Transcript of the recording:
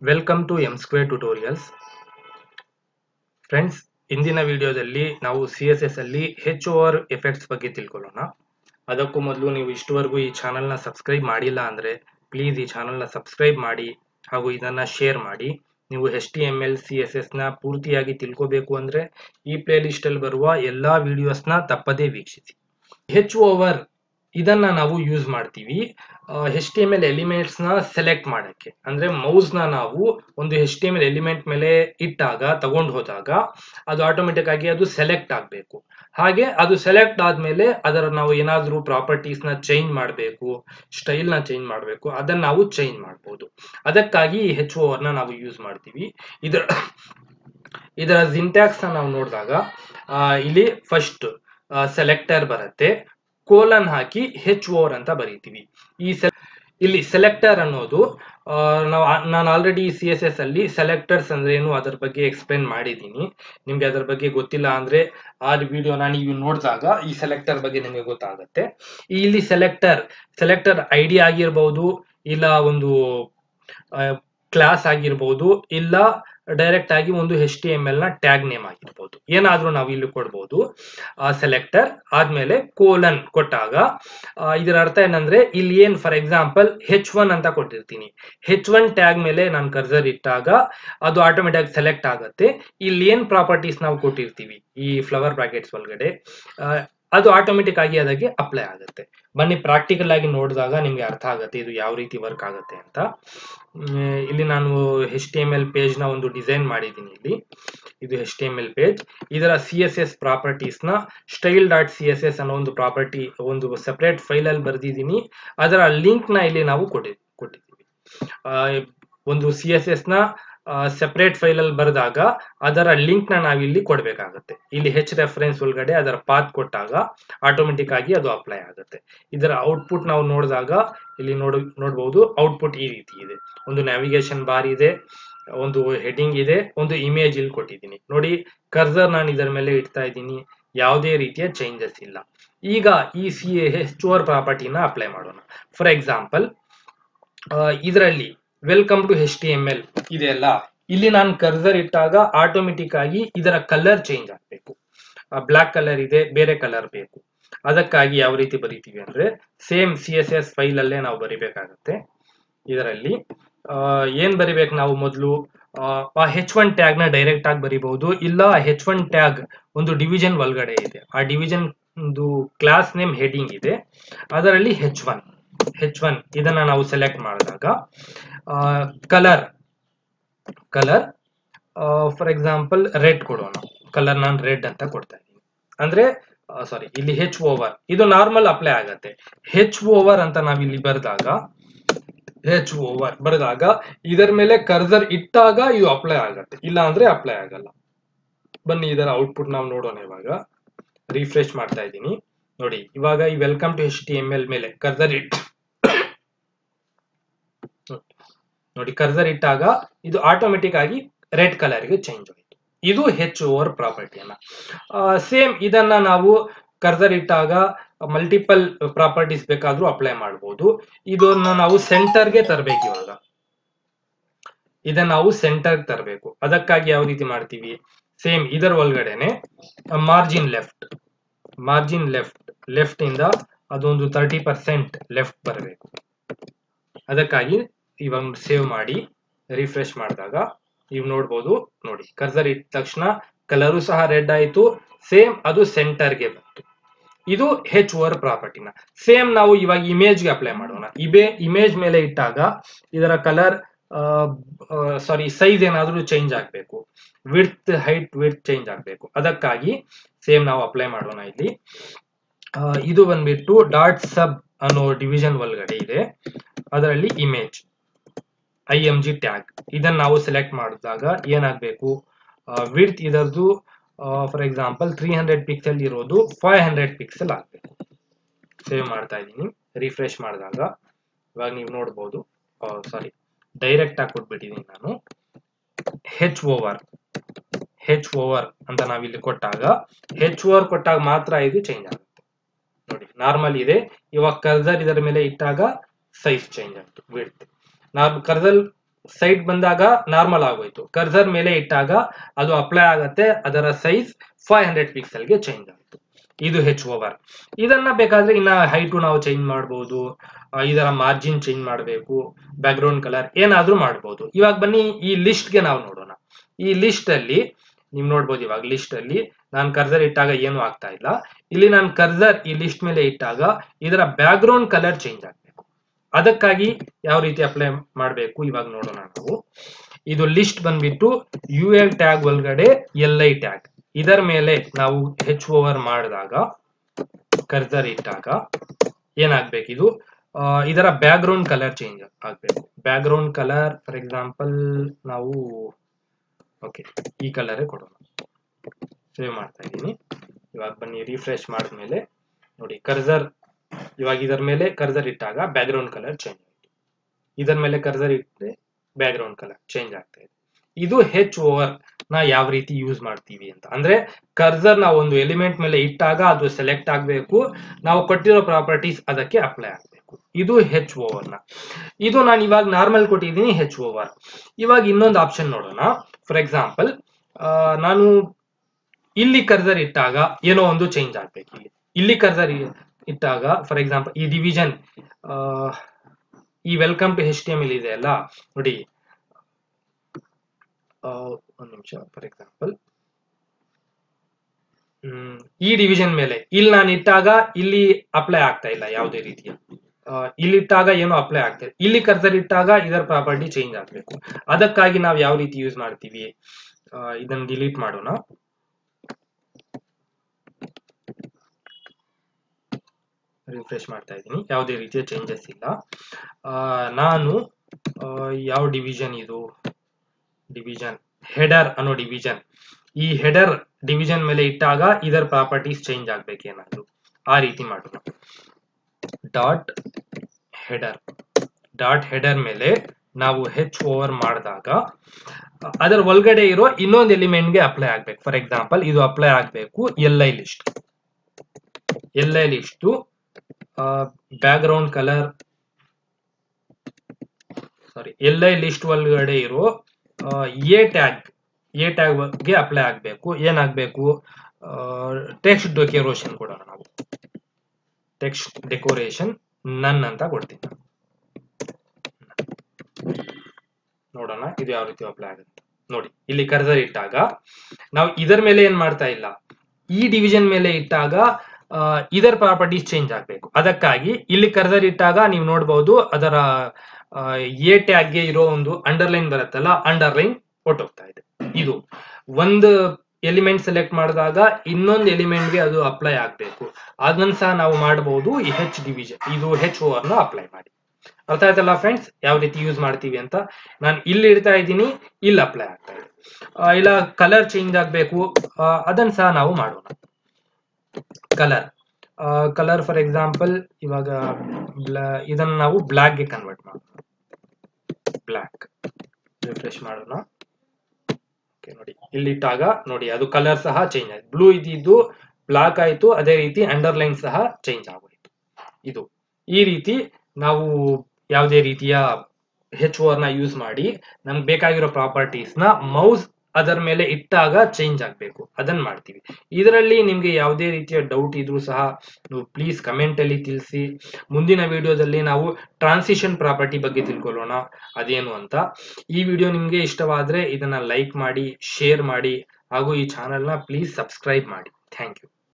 Welcome to M square tutorials friends ಇಂದಿನ ವಿಡಿಯೋದಲ್ಲಿ ನಾವು ಸಿ ಎಸ್ ಎಸ್ ಅಲ್ಲಿ ಹೆಚ್ ಓವರ್ ಎಫೆಕ್ಟ್ಸ್ ಬಗ್ಗೆ ತಿಳ್ಕೊಳ್ಳೋಣ ಅದಕ್ಕೂ ಮೊದಲು ನೀವು ಇಷ್ಟವರೆಗೂ ಈ ಚಾನಲ್ನ ಸಬ್ಸ್ಕ್ರೈಬ್ ಮಾಡಿಲ್ಲ ಅಂದರೆ ಪ್ಲೀಸ್ ಈ ಚಾನಲ್ನ ಸಬ್ಸ್ಕ್ರೈಬ್ ಮಾಡಿ ಹಾಗೂ ಇದನ್ನು ಶೇರ್ ಮಾಡಿ ನೀವು H T M L C S S ಪೂರ್ತಿಯಾಗಿ ತಿಳ್ಕೋಬೇಕು ಅಂದರೆ ಈ ಪ್ಲೇ ಲಿಸ್ಟಲ್ಲಿ ಬರುವ ಎಲ್ಲ ವಿಡಿಯೋಸ್ನ ತಪ್ಪದೇ ವೀಕ್ಷಿಸಿ ಹೆಚ್ ಓವರ್ ಇದನ್ನ ನಾವು ಯೂಸ್ ಮಾಡ್ತೀವಿ H T M L elements ನ ಸೆಲೆಕ್ಟ್ ಮಾಡಕ್ಕೆ ಅಂದ್ರೆ ಮೌಸ್ ನ ನಾವು ಒಂದು H T M L element ಮೇಲೆ ಇಟ್ಟಾಗ ತಗೊಂಡು ಹೋದಾಗ ಅದು ಆಟೋಮೆಟಿಕ್ ಆಗಿ ಅದು ಸೆಲೆಕ್ಟ್ ಆಗಬೇಕು ಹಾಗೆ ಅದು ಸೆಲೆಕ್ಟ್ ಆದ್ಮೇಲೆ ಅದರ ನಾವು ಏನಾದ್ರೂ ಪ್ರಾಪರ್ಟೀಸ್ ನ ಚೇಂಜ್ ಮಾಡಬೇಕು ಸ್ಟೈಲ್ ನ ಚೇಂಜ್ ಮಾಡಬೇಕು ಅದನ್ನ ನಾವು ಚೇಂಜ್ ಮಾಡಬಹುದು ಅದಕ್ಕಾಗಿ ಹೆಚ್ ಓವರ್ ನ ನಾವು ಯೂಸ್ ಮಾಡ್ತೀವಿ ಇದರ ಇದರ ಜಿಂಟ್ಯಾಕ್ಸ್ ನಾವು ನೋಡಿದಾಗ ಇಲ್ಲಿ ಫಸ್ಟ್ ಸೆಲೆಕ್ಟರ್ ಬರುತ್ತೆ ಕೋಲನ್ ಹಾಕಿ ಹೆಚ್ ಓವರ್ ಅಂತ ಬರೀತೀವಿ ಈ ಇಲ್ಲಿ ಸೆಲೆಕ್ಟರ್ ಅನ್ನೋದು ನಾವು ನಾನು ಆಲ್ರೆಡಿ ಸಿ ಎಸ್ ಎಸ್ ಅಲ್ಲಿ ಸೆಲೆಕ್ಟರ್ಸ್ ಅಂದ್ರೆ ಏನು ಅದರ ಬಗ್ಗೆ ಎಕ್ಸ್ಪ್ಲೇನ್ ಮಾಡಿದ್ದೀನಿ ನಿಮ್ಗೆ ಅದರ ಬಗ್ಗೆ ಗೊತ್ತಿಲ್ಲ ಅಂದ್ರೆ ಆ ವಿಡಿಯೋನ ನೀವು ನೋಡಿದಾಗ ಈ ಸೆಲೆಕ್ಟರ್ ಬಗ್ಗೆ ನಿಮಗೆ ಗೊತ್ತಾಗುತ್ತೆ ಇಲ್ಲಿ ಸೆಲೆಕ್ಟರ್ ಸೆಲೆಕ್ಟರ್ ಐ ಡಿ ಆಗಿರ್ಬೋದು ಇಲ್ಲ ಒಂದು ಕ್ಲಾಸ್ ಆಗಿರ್ಬೋದು ಇಲ್ಲ ಡೈರೆಕ್ಟ್ ಆಗಿ ಒಂದು ಎಚ್ ಟಿ ಎಮ್ ಎಲ್ ನ ಟ್ಯಾಗ್ ನೇಮ್ ಆಗಿರ್ಬೋದು ಏನಾದ್ರೂ ನಾವು ಇಲ್ಲಿ ಕೊಡ್ಬೋದು ಸೆಲೆಕ್ಟರ್ ಆದ್ಮೇಲೆ ಕೋಲನ್ ಕೊಟ್ಟಾಗ ಇದರ ಅರ್ಥ ಏನಂದ್ರೆ ಇಲ್ಲಿ ಏನ್ ಫಾರ್ ಎಕ್ಸಾಂಪಲ್ ಹೆಚ್ ಒನ್ ಅಂತ ಕೊಟ್ಟಿರ್ತೀನಿ ಹೆಚ್ ಒನ್ ಟ್ಯಾಗ್ ಮೇಲೆ ನಾನು ಕರ್ಸರ್ ಇಟ್ಟಾಗ ಅದು ಆಟೋಮೆಟಿಕ್ ಸೆಲೆಕ್ಟ್ ಆಗುತ್ತೆ ಇಲ್ಲಿ ಏನ್ ಪ್ರಾಪರ್ಟೀಸ್ ನಾವು ಕೊಟ್ಟಿರ್ತೀವಿ ಈ ಫ್ಲವರ್ ಬ್ರಾಕೆಟ್ಸ್ ಒಳಗಡೆ ಅದು ಆಟೋಮೆಟಿಕ್ ಆಗಿ ಅದಕ್ಕೆ ಅಪ್ಲೈ ಆಗುತ್ತೆ ಬನ್ನಿ ಪ್ರಾಕ್ಟಿಕಲ್ ಆಗಿ ನೋಡಿದಾಗ ನಿಮ್ಗೆ ಅರ್ಥ ಆಗುತ್ತೆ ಇದು ಯಾವ ರೀತಿ ವರ್ಕ್ ಆಗುತ್ತೆ ಅಂತ ಇಲ್ಲಿ ನಾನು H T M L page ನ ಒಂದು ಡಿಸೈನ್ ಮಾಡಿದ್ದೀನಿ ಇಲ್ಲಿ ಇದು H T M L page ಇದರ ಸಿ ಎಸ್ ಎಸ್ ಪ್ರಾಪರ್ಟೀಸ್ ನ style dot C S S ಅನ್ನೋ ಒಂದು ಪ್ರಾಪರ್ಟಿ ಒಂದು ಸೆಪರೇಟ್ ಫೈಲ್ ಅಲ್ಲಿ ಬರೆದಿದ್ದೀನಿ ಅದರ ಲಿಂಕ್ ನ ಇಲ್ಲಿ ನಾವು ಕೊಟ್ಟಿ ಕೊಟ್ಟಿದ್ದೀವಿ ಒಂದು ಸಿ ಎಸ್ ಎಸ್ ನ ಸೆಪರೇಟ್ ಫೈಲ್ ಅಲ್ಲಿ ಬರೆದಾಗ ಅದರ ಲಿಂಕ್ ನ ನಾವಿಲ್ಲಿ ಕೊಡಬೇಕಾಗುತ್ತೆ ಇಲ್ಲಿ ಹೆಚ್ ರೆಫರೆನ್ಸ್ ಒಳಗಡೆ ಅದರ ಪಾತ್ ಕೊಟ್ಟಾಗ ಆಟೋಮೆಟಿಕ್ ಆಗಿ ಅದು ಅಪ್ಲೈ ಆಗುತ್ತೆ ಇದರ ಔಟ್ಪುಟ್ ನಾವು ನೋಡಿದಾಗ ಇಲ್ಲಿ ನೋಡ ನೋಡಬಹುದು ಔಟ್ಪುಟ್ ಈ ರೀತಿ ಇದೆ ಒಂದು ನ್ಯಾವಿಗೇಷನ್ ಬಾರ್ ಇದೆ ಒಂದು ಹೆಡಿಂಗ್ ಇದೆ ಒಂದು ಇಮೇಜ್ ಇಲ್ಲಿ ಕೊಟ್ಟಿದ್ದೀನಿ ನೋಡಿ ಕರ್ಸರ್ ನಾನು ಇದರ ಮೇಲೆ ಇಡ್ತಾ ಇದ್ದೀನಿ ಯಾವುದೇ ರೀತಿಯ ಚೇಂಜಸ್ ಇಲ್ಲ ಈಗ ಈ ಸಿ ಹೆಚ್ ಓವರ್ ಪ್ರಾಪರ್ಟಿನ ಅಪ್ಲೈ ಮಾಡೋಣ ಫಾರ್ ಎಕ್ಸಾಂಪಲ್ ಇದರಲ್ಲಿ welcome to H T M L ಇದೆಯಲ್ಲ ಇಲ್ಲಿ ನಾನು ಕರ್ಸರ್ ಇಟ್ಟಾಗ ಆಟೋಮೆಟಿಕ್ ಆಗಿ ಇದರ ಕಲರ್ ಚೇಂಜ್ ಆಗಬೇಕು ಬ್ಲಾಕ್ ಕಲರ್ ಇದೆ ಬೇರೆ ಕಲರ್ ಬೇಕು ಅದಕ್ಕಾಗಿ ಯಾವ ರೀತಿ ಬರಿತೀವಿ ಅಂದ್ರೆ same C S S file ಅಲ್ಲೇ ನಾವು ಬರಿಬೇಕಾಗತ್ತೆ ಇದರಲ್ಲಿ ಏನ್ ಬರಿಬೇಕು ನಾವು ಮೊದಲು ಆ ಹೆಚ್ ಒನ್ ಟ್ಯಾಗ್ ನ ಡೈರೆಕ್ಟ್ ಆಗಿ ಬರಿಬಹುದು ಇಲ್ಲ ಹೆಚ್ ಒನ್ ಟ್ಯಾಗ್ ಒಂದು ಡಿವಿಷನ್ ಒಳಗಡೆ ಇದೆ ಆ ಡಿವಿಷನ್ ಒಂದು ಕ್ಲಾಸ್ ನೇಮ್ ಹೆಡಿಂಗ್ ಇದೆ ಅದರಲ್ಲಿ ಹೆಚ್ ಒನ್ ಹೆಚ್ ಒನ್ ಇದನ್ನ ನಾವು ಸೆಲೆಕ್ಟ್ ಮಾಡಿದಾಗ colour colour for example red ಕೊಡೋಣ ಕಲರ್ ನಾನು ರೆಡ್ ಅಂತ ಕೊಡ್ತಾ ಇದ್ದೀನಿ ಅಂದ್ರೆ ಸಾರಿ ಇಲ್ಲಿ ಹೆಚ್ ಓವರ್ ಇದು ನಾರ್ಮಲ್ ಅಪ್ಲೈ ಆಗತ್ತೆ ಹೆಚ್ ಓವರ್ ಅಂತ ನಾವು ಇಲ್ಲಿ ಬರೆದಾಗ ಹೆಚ್ ಓವರ್ ಬರೆದಾಗ ಇದರ ಮೇಲೆ ಕರ್ಸರ್ ಇಟ್ಟಾಗ ಇದು ಅಪ್ಲೈ ಆಗತ್ತೆ ಇಲ್ಲ ಅಂದ್ರೆ ಅಪ್ಲೈ ಆಗಲ್ಲ ಬನ್ನಿ ಇದರ ಔಟ್ಪುಟ್ ನಾವು ನೋಡೋಣ ಇವಾಗ ರಿಫ್ರೆಶ್ ಮಾಡ್ತಾ ಇದ್ದೀನಿ ನೋಡಿ ಇವಾಗ ಈ welcome to H T M L ಮೇಲೆ ಕರ್ಸರ್ ಇಟ್ ನೋಡಿ ಕರ್ಸರ್ ಇಟ್ಟಾಗ ಇದು ಆಟೋಮೆಟಿಕ್ ಆಗಿ ರೆಡ್ ಕಲರ್ಗೆ ಚೇಂಜ್ ಆಯಿತು ಇದು ಹೆಚ್ ಓವರ್ ಪ್ರಾಪರ್ಟಿಯನ್ನ ಸೇಮ್ ಇದನ್ನ ನಾವು ಕರ್ಸರ್ ಇಟ್ಟಾಗ ಮಲ್ಟಿಪಲ್ ಪ್ರಾಪರ್ಟೀಸ್ ಬೇಕಾದ್ರೂ ಅಪ್ಲೈ ಮಾಡಬಹುದು ಇದನ್ನ ನಾವು ಸೆಂಟರ್ಗೆ ತರಬೇಕು ಇವಾಗ ಇದನ್ನ ನಾವು ಸೆಂಟರ್ ತರಬೇಕು ಅದಕ್ಕಾಗಿ ಯಾವ ರೀತಿ ಮಾಡ್ತೀವಿ ಸೇಮ್ ಇದರ ಒಳಗಡೆನೆ margin left margin left left ಇಂದ ಅದೊಂದು ತರ್ಟಿ ಪರ್ಸೆಂಟ್ ಲೆಫ್ಟ್ ಬರಬೇಕು ಅದಕ್ಕಾಗಿ ಇವಾಗ ಸೇವ್ ಮಾಡಿ ರಿಫ್ರೆಶ್ ಮಾಡಿದಾಗ ನೀವು ನೋಡ್ಬೋದು ನೋಡಿ ಕರ್ಸರ್ ಇಟ್ಟ ತಕ್ಷಣ ಕಲರು ಸಹ ರೆಡ್ ಆಯಿತು ಸೇಮ್ ಅದು ಸೆಂಟರ್ಗೆ ಬಂತು ಇದು ಹೆಚ್ ಓವರ್ ಪ್ರಾಪರ್ಟಿನ ಸೇಮ್ ನಾವು ಇವಾಗ ಇಮೇಜ್ಗೆ ಅಪ್ಲೈ ಮಾಡೋಣ ಇಬೇ ಇಮೇಜ್ ಮೇಲೆ ಇಟ್ಟಾಗ ಇದರ ಕಲರ್ ಸಾರಿ ಸೈಜ್ ಏನಾದರೂ ಚೇಂಜ್ ಆಗಬೇಕು ವಿಡ್ತ್ ಹೈಟ್ ವಿಡ್ತ್ ಚೇಂಜ್ ಆಗಬೇಕು ಅದಕ್ಕಾಗಿ ಸೇಮ್ ನಾವು ಅಪ್ಲೈ ಮಾಡೋಣ ಇಲ್ಲಿ ಇದು ಬಂದ್ಬಿಟ್ಟು ಡಾಟ್ ಸಬ್ ಅನ್ನೋ ಡಿವಿಷನ್ ಒಳಗಡೆ ಇದೆ ಅದರಲ್ಲಿ image I M G tag ಇದನ್ನ ನಾವು ಸೆಲೆಕ್ಟ್ ಮಾಡಿದಾಗ ಏನಾಗಬೇಕು ವಿಡ್ತ್ ಇದರದು for example three hundred pixel ಇರೋದು ಫೈವ್ ಹಂಡ್ರೆಡ್ ಪಿಕ್ಸೆಲ್ ಆಗಬೇಕು ಸೇವ್ ಮಾಡ್ತಾ ಇದ್ದೀನಿ ರಿಫ್ರೆಶ್ ಮಾಡಿದಾಗ ಇವಾಗ ನೀವು ನೋಡ್ಬೋದು ಸಾರಿ ಡೈರೆಕ್ಟ್ ಆಗಿ ಕೊಟ್ಬಿಟ್ಟಿದ್ದೀನಿ ನಾನು ಹೆಚ್ ಓವರ್ ಹೆಚ್ ಓವರ್ ಅಂತ ನಾವಿಲ್ಲಿ ಕೊಟ್ಟಾಗ ಹೆಚ್ ಓವರ್ ಕೊಟ್ಟಾಗ ಮಾತ್ರ ಇದು ಚೇಂಜ್ ಆಗುತ್ತೆ ನೋಡಿ ನಾರ್ಮಲ್ ಇದೆ ಇವಾಗ ಕರ್ಸರ್ ಇದರ ಮೇಲೆ ಇಟ್ಟಾಗ ಸೈಜ್ ಚೇಂಜ್ ಆಯ್ತು ವಿಡ್ತ್ ನಾವು ಕರ್ಸಲ್ ಸೈಡ್ ಬಂದಾಗ ನಾರ್ಮಲ್ ಆಗೋಯ್ತು ಕರ್ಸರ್ ಮೇಲೆ ಇಟ್ಟಾಗ ಅದು ಅಪ್ಲೈ ಆಗತ್ತೆ ಅದರ ಸೈಜ್ ಫೈವ್ ಹಂಡ್ರೆಡ್ ಪಿಕ್ಸೆಲ್ಗೆ ಚೇಂಜ್ ಆಯಿತು ಇದು ಹೆಚ್ ಓವರ್ ಇದನ್ನ ಬೇಕಾದ್ರೆ ಇನ್ನ ಹೈಟು ನಾವು ಚೇಂಜ್ ಮಾಡಬಹುದು ಇದರ ಮಾರ್ಜಿನ್ ಚೇಂಜ್ ಮಾಡಬೇಕು ಬ್ಯಾಕ್ಗ್ರೌಂಡ್ ಕಲರ್ ಏನಾದ್ರೂ ಮಾಡಬಹುದು ಇವಾಗ ಬನ್ನಿ ಈ ಲಿಸ್ಟ್ಗೆ ನಾವು ನೋಡೋಣ ಈ ಲಿಸ್ಟ್ ಅಲ್ಲಿ ನೀವು ನೋಡ್ಬೋದು ಇವಾಗ ಲಿಸ್ಟ್ ಅಲ್ಲಿ ನಾನು ಕರ್ಸರ್ ಇಟ್ಟಾಗ ಏನು ಆಗ್ತಾ ಇಲ್ಲ ಇಲ್ಲಿ ನಾನು ಕರ್ಸರ್ ಈ ಲಿಸ್ಟ್ ಮೇಲೆ ಇಟ್ಟಾಗ ಇದರ ಬ್ಯಾಕ್ಗ್ರೌಂಡ್ ಕಲರ್ ಚೇಂಜ್ ಆಗಬೇಕು ಅದಕ್ಕಾಗಿ ಯಾವ ರೀತಿ ಅಪ್ಲೈ ಮಾಡಬೇಕು ಇವಾಗ ನೋಡೋಣ ನಾವು ಇದು ಲಿಸ್ಟ್ ಬಂದ್ಬಿಟ್ಟು ಯು ಎಲ್ ಟ್ಯಾಗ್ ಒಳಗಡೆ ಎಲ್ ಐ ಟ್ಯಾಗ್ ಇದರ ಮೇಲೆ ನಾವು ಹೆಚ್ ಓವರ್ ಮಾಡಿದಾಗ ಕರ್ಸರ್ ಇಟ್ಟಾಗ ಏನಾಗ್ಬೇಕು ಇದು ಆ, ಇದರ ಬ್ಯಾಕ್ಗ್ರೌಂಡ್ ಕಲರ್ ಚೇಂಜ್ ಆಗ್ಬೇಕು ಬ್ಯಾಕ್ಗ್ರೌಂಡ್ ಕಲರ್ ಫಾರ್ ಎಕ್ಸಾಂಪಲ್ ನಾವು ಓಕೆ ಈ ಕಲರೇ ಕೊಡೋಣ ಸೇವ್ ಮಾಡ್ತಾ ಇದ್ದೀನಿ ಇವಾಗ ಬನ್ನಿ ರಿಫ್ರೆಶ್ ಮಾಡಿದ್ಮೇಲೆ ನೋಡಿ ಕರ್ಸರ್ ಇವಾಗ ಇದರ ಮೇಲೆ ಕರ್ಸರ್ ಇಟ್ಟಾಗ ಬ್ಯಾಕ್ಗ್ರೌಂಡ್ ಕಲರ್ ಚೇಂಜ್ ಆಯಿತು ಇದರ ಮೇಲೆ ಕರ್ಸರ್ ಇಟ್ಟರೆ ಬ್ಯಾಕ್ಗ್ರೌಂಡ್ ಕಲರ್ ಚೇಂಜ್ ಆಗ್ತಾ ಇದೆ ಇದು ಹೆಚ್ ಓವರ್ ನ ಯಾವ ರೀತಿ ಯೂಸ್ ಮಾಡ್ತೀವಿ ಅಂತ ಅಂದ್ರೆ ಕರ್ಸರ್ ನಾವು ಒಂದು ಎಲಿಮೆಂಟ್ ಮೇಲೆ ಇಟ್ಟಾಗ ಅದು ಸೆಲೆಕ್ಟ್ ಆಗಬೇಕು ನಾವು ಕೊಟ್ಟಿರೋ ಪ್ರಾಪರ್ಟೀಸ್ ಅದಕ್ಕೆ ಅಪ್ಲೈ ಆಗಬೇಕು ಇದು ಹೆಚ್ ಓವರ್ ನ ಇದು ನಾನು ಇವಾಗ ನಾರ್ಮಲ್ ಕೊಟ್ಟಿದ್ದೀನಿ ಹೆಚ್ ಓವರ್ ಇವಾಗ ಇನ್ನೊಂದು ಆಪ್ಷನ್ ನೋಡೋಣ ಫಾರ್ ಎಕ್ಸಾಂಪಲ್ ನಾನು ಇಲ್ಲಿ ಕರ್ಸರ್ ಇಟ್ಟಾಗ ಏನೋ ಒಂದು ಚೇಂಜ್ ಆಗ್ಬೇಕು ಇಲ್ಲಿ ಇಲ್ಲಿ ಕರ್ಸರ್ ಇಟ್ಟಾಗ ಫಾರ್ ಎಕ್ಸಾಂಪಲ್ ಈ ಡಿವಿಷನ್ ಈ welcome to H T M ಇದೆ ಅಲ್ಲ ನೋಡಿ ಆ, ಒಂದ್ ನಿಮಿಷ ಫಾರ್ ಎಕ್ಸಾಂಪಲ್ ಈ ಡಿವಿಷನ್ ಮೇಲೆ ಇಲ್ಲಿ ನಾನು ಇಟ್ಟಾಗ ಇಲ್ಲಿ ಅಪ್ಲೈ ಆಗ್ತಾ ಇಲ್ಲ ಯಾವುದೇ ರೀತಿಯ ಆ, ಇಲ್ಲಿ ಇಟ್ಟಾಗ ಏನೋ ಅಪ್ಲೈ ಆಗ್ತಾ ಇಲ್ಲ ಇಲ್ಲಿ ಕರ್ಸರ್ ಇಟ್ಟಾಗ ಇದರ ಪ್ರಾಪರ್ಟಿ ಚೇಂಜ್ ಆಗಬೇಕು ಅದಕ್ಕಾಗಿ ನಾವು ಯಾವ ರೀತಿ ಯೂಸ್ ಮಾಡ್ತೀವಿ ಆ, ಇದನ್ನ ಡಿಲೀಟ್ ಮಾಡೋಣ ರಿಫ್ರೆಶ್ ಮಾಡ್ತಾ ಇದ್ದೀನಿ ಯಾವುದೇ ರೀತಿಯ ಚೇಂಜಸ್ ಇಲ್ಲ ಆ, ನಾನು ಆ, ಯಾವ ಡಿವಿಷನ್ ಇದು ಡಿವಿಷನ್ ಹೆಡರ್ ಅನ್ನೋ ಡಿವಿಷನ್ ಈ ಹೆಡರ್ ಡಿವಿಷನ್ ಮೇಲೆ ಇಟ್ಟಾಗ ಇದರ ಪ್ರಾಪರ್ಟೀಸ್ ಚೇಂಜ್ ಆಗ್ಬೇಕೇನಾದ್ರು ಆ ರೀತಿ ಮಾಡೋಣ ಡಾಟ್ ಹೆಡರ್ ಡಾಟ್ ಹೆಡರ್ ಮೇಲೆ ನಾವು ಹೆಚ್ ಓವರ್ ಮಾಡಿದಾಗ ಅದರ ಒಳಗಡೆ ಇರೋ ಇನ್ನೊಂದು ಎಲಿಮೆಂಟ್ಗೆ ಅಪ್ಲೈ ಆಗ್ಬೇಕು ಫಾರ್ ಎಕ್ಸಾಂಪಲ್ ಇದು ಅಪ್ಲೈ ಆಗಬೇಕು L I list L I list background colour sorry L I list ಒಳಗಡೆ ಇರೋ ಎ ಟ್ಯಾಗ್ ಎ ಟ್ಯಾಗ್ ಗೆ ಅಪ್ಲೈ ಆಗಬೇಕು ಏನಾಗಬೇಕು ಟೆಕ್ಸ್ಟ್ ಡೆಕೋರೇಷನ್ ಕೊಡೋಣ ನಾವು ಟೆಕ್ಸ್ಟ್ ಡೆಕೋರೇಷನ್ ನನ್ ಅಂತ ಕೊಡ್ತೀನಿ ನಾನು. ನೋಡೋಣ ಇದು ಯಾವ ರೀತಿ ಅಪ್ಲೈ ಆಗುತ್ತೆ ನೋಡಿ ಇಲ್ಲಿ ಕರ್ಸರ್ ಇಟ್ಟಾಗ ನಾವು ಇದರ ಮೇಲೆ ಏನ್ ಮಾಡ್ತಾ ಇಲ್ಲ ಈ ಡಿವಿಷನ್ ಮೇಲೆ ಇಟ್ಟಾಗ ಆ, ಇದರ ಪ್ರಾಪರ್ಟೀಸ್ ಚೇಂಜ್ ಆಗಬೇಕು ಅದಕ್ಕಾಗಿ ಇಲ್ಲಿ ಕರ್ಸರ್ ಇಟ್ಟಾಗ ನೀವು ನೋಡಬಹುದು ಅದರ ಎ ಟ್ಯಾಗ್ಗೆ ಇರೋ ಒಂದು ಅಂಡರ್ಲೈನ್ ಬರುತ್ತಲ್ಲ ಅಂಡರ್ಲೈನ್ ಹೊಟ್ಟೋಗ್ತಾ ಇದೆ ಇದು ಒಂದು ಎಲಿಮೆಂಟ್ ಸೆಲೆಕ್ಟ್ ಮಾಡಿದಾಗ ಇನ್ನೊಂದು ಎಲಿಮೆಂಟ್ಗೆ ಅದು ಅಪ್ಲೈ ಆಗಬೇಕು ಅದನ್ನ ಸಹ ನಾವು ಮಾಡಬಹುದು ಈ ಹೆಚ್ ಡಿವಿಷನ್ ಇದು ಹೆಚ್ ಓವರ್ ನ ಅಪ್ಲೈ ಮಾಡಿ ಅರ್ಥ ಆಯ್ತಲ್ಲ ಫ್ರೆಂಡ್ಸ್ ಯಾವ ರೀತಿ ಯೂಸ್ ಮಾಡ್ತೀವಿ ಅಂತ ನಾನು ಇಲ್ಲಿ ಇಡ್ತಾ ಇದ್ದೀನಿ ಇಲ್ಲಿ ಅಪ್ಲೈ ಆಗ್ತಾ ಇದೆ ಆ, ಇಲ್ಲ ಕಲರ್ ಚೇಂಜ್ ಆಗಬೇಕು ಅದನ್ನ ಸಹ ನಾವು ಮಾಡೋಣ ಕಲರ್ ಕಲರ್ ಫಾರ್ ಎಕ್ಸಾಂಪಲ್ ಇವಾಗ ಬ್ಲಾ- ಇದನ್ನ ನಾವು ಬ್ಲ್ಯಾಕ್ ಗೆ ಕನ್ವರ್ಟ್ ಮಾಡೋಣ ಬ್ಲ್ಯಾಕ್ ರಿಫ್ರೆಶ್ ಮಾಡೋಣ Okay, ನೋಡಿ ಇಲ್ಲಿಟ್ಟಾಗ ನೋಡಿ ಅದು ಕಲರ್ ಸಹ ಚೇಂಜ್ ಆಯ್ತು ಬ್ಲೂ ಇದ್ದಿದ್ದು ಬ್ಲಾಕ್ ಆಯ್ತು ಅದೇ ರೀತಿ ಅಂಡರ್ಲೈನ್ ಸಹ ಚೇಂಜ್ ಆಗೋಯ್ತು ಇದು ಈ ರೀತಿ ನಾವು ಯಾವುದೇ ರೀತಿಯ ಹೆಚ್ ನ ಯೂಸ್ ಮಾಡಿ ನಮ್ಗೆ ಬೇಕಾಗಿರೋ ಪ್ರಾಪರ್ಟೀಸ್ ನ ಮೌಸ್ ಅದರ ಮೇಲೆ ಇಟ್ಟಾಗ ಚೇಂಜ್ ಆಗಬೇಕು ಅದನ್ನ ಮಾಡ್ತೀವಿ ಇದರಲ್ಲಿ ನಿಮ್ಗೆ ಯಾವುದೇ ರೀತಿಯ ಡೌಟ್ ಇದ್ರೂ ಸಹ ನೀವು ಪ್ಲೀಸ್ ಕಮೆಂಟ್ ಅಲ್ಲಿ ತಿಳಿಸಿ ಮುಂದಿನ ವಿಡಿಯೋದಲ್ಲಿ ನಾವು ಟ್ರಾನ್ಸಿಷನ್ ಪ್ರಾಪರ್ಟಿ ಬಗ್ಗೆ ತಿಳ್ಕೊಳ್ಳೋಣ ಅದೇನು ಅಂತ ಈ ವಿಡಿಯೋ ನಿಮ್ಗೆ ಇಷ್ಟವಾದ್ರೆ ಇದನ್ನ ಲೈಕ್ ಮಾಡಿ ಶೇರ್ ಮಾಡಿ ಹಾಗೂ ಈ ಚಾನೆಲ್ನ ಪ್ಲೀಸ್ ಸಬ್ಸ್ಕ್ರೈಬ್ ಮಾಡಿ ಥ್ಯಾಂಕ್ ಯು